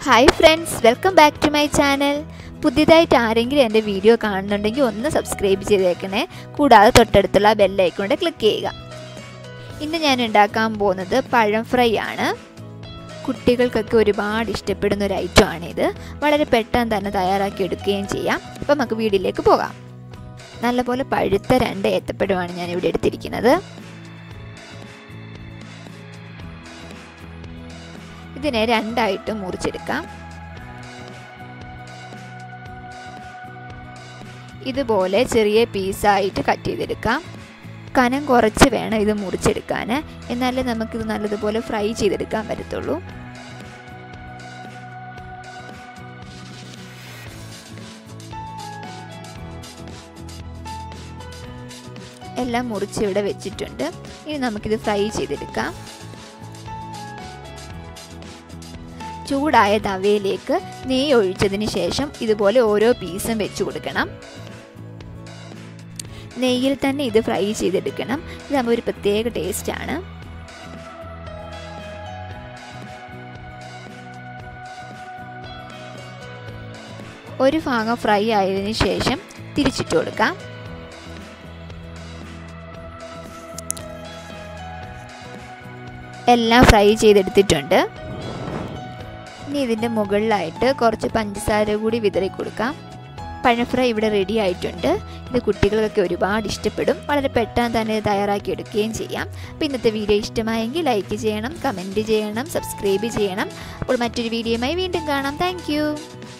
hi friends welcome back to my channel പുതിയതായിട്ട് ആരെങ്കിലും എൻ്റെ വീഡിയോ കാണുന്നുണ്ടെങ്കിൽ ഒന്ന് സബ്സ്ക്രൈബ് ചെയ്തേക്കണേ കൂടാതെ തൊട്ടടുത്തുള്ള ബെല്ലൈക്കൊണ്ട് ക്ലിക്ക് ചെയ്യുക ഇന്ന് ഞാൻ ഉണ്ടാക്കാൻ പോകുന്നത് പഴം ഫ്രൈ ആണ് കുട്ടികൾക്കൊക്കെ ഒരുപാട് ഇഷ്ടപ്പെടുന്ന ഒരു ഐറ്റമാണിത് വളരെ പെട്ടെന്ന് തന്നെ തയ്യാറാക്കി എടുക്കുകയും ചെയ്യാം അപ്പം നമുക്ക് വീഡിയോയിലേക്ക് പോകാം നല്ലപോലെ പഴുത്ത രണ്ട് ഏത്തപ്പഴമാണ് ഞാൻ ഇവിടെ എടുത്തിരിക്കുന്നത് ഇതിനെ രണ്ടായിട്ട് മുറിച്ചെടുക്കാം ഇതുപോലെ ചെറിയ പീസായിട്ട് കട്ട് ചെയ്തെടുക്കാം കനം കുറച്ച് വേണം ഇത് മുറിച്ചെടുക്കാൻ എന്നാലേ നമുക്കിത് നല്ലതുപോലെ ഫ്രൈ ചെയ്തെടുക്കാൻ പറ്റത്തുള്ളൂ എല്ലാം മുറിച്ച് ഇവിടെ വെച്ചിട്ടുണ്ട് ഇനി നമുക്കിത് ഫ്രൈ ചെയ്തെടുക്കാം ചൂടായ തവയിലേക്ക് നെയ്യ് ഒഴിച്ചതിന് ശേഷം ഇതുപോലെ ഓരോ പീസും വെച്ച് കൊടുക്കണം നെയ്യിൽ തന്നെ ഇത് ഫ്രൈ ചെയ്തെടുക്കണം ഇതാകുമ്പോൾ ഒരു പ്രത്യേക ടേസ്റ്റാണ് ഒരു ഭാഗം ഫ്രൈ ആയതിനു ശേഷം തിരിച്ചിട്ട് കൊടുക്കാം എല്ലാം ഫ്രൈ ചെയ്തെടുത്തിട്ടുണ്ട് ഇനി ഇതിൻ്റെ മുകളിലായിട്ട് കുറച്ച് പഞ്ചസാര കൂടി വിതറി കൊടുക്കാം പഴഫ്രൈ ഇവിടെ റെഡി ആയിട്ടുണ്ട് ഇത് കുട്ടികൾക്കൊക്കെ ഒരുപാട് ഇഷ്ടപ്പെടും വളരെ പെട്ടെന്ന് തന്നെ തയ്യാറാക്കി എടുക്കുകയും ചെയ്യാം അപ്പോൾ ഇന്നത്തെ വീഡിയോ ഇഷ്ടമായെങ്കിൽ ലൈക്ക് ചെയ്യണം കമൻറ്റ് ചെയ്യണം സബ്സ്ക്രൈബ് ചെയ്യണം അപ്പോൾ മറ്റൊരു വീഡിയോയുമായി വീണ്ടും കാണാം താങ്ക്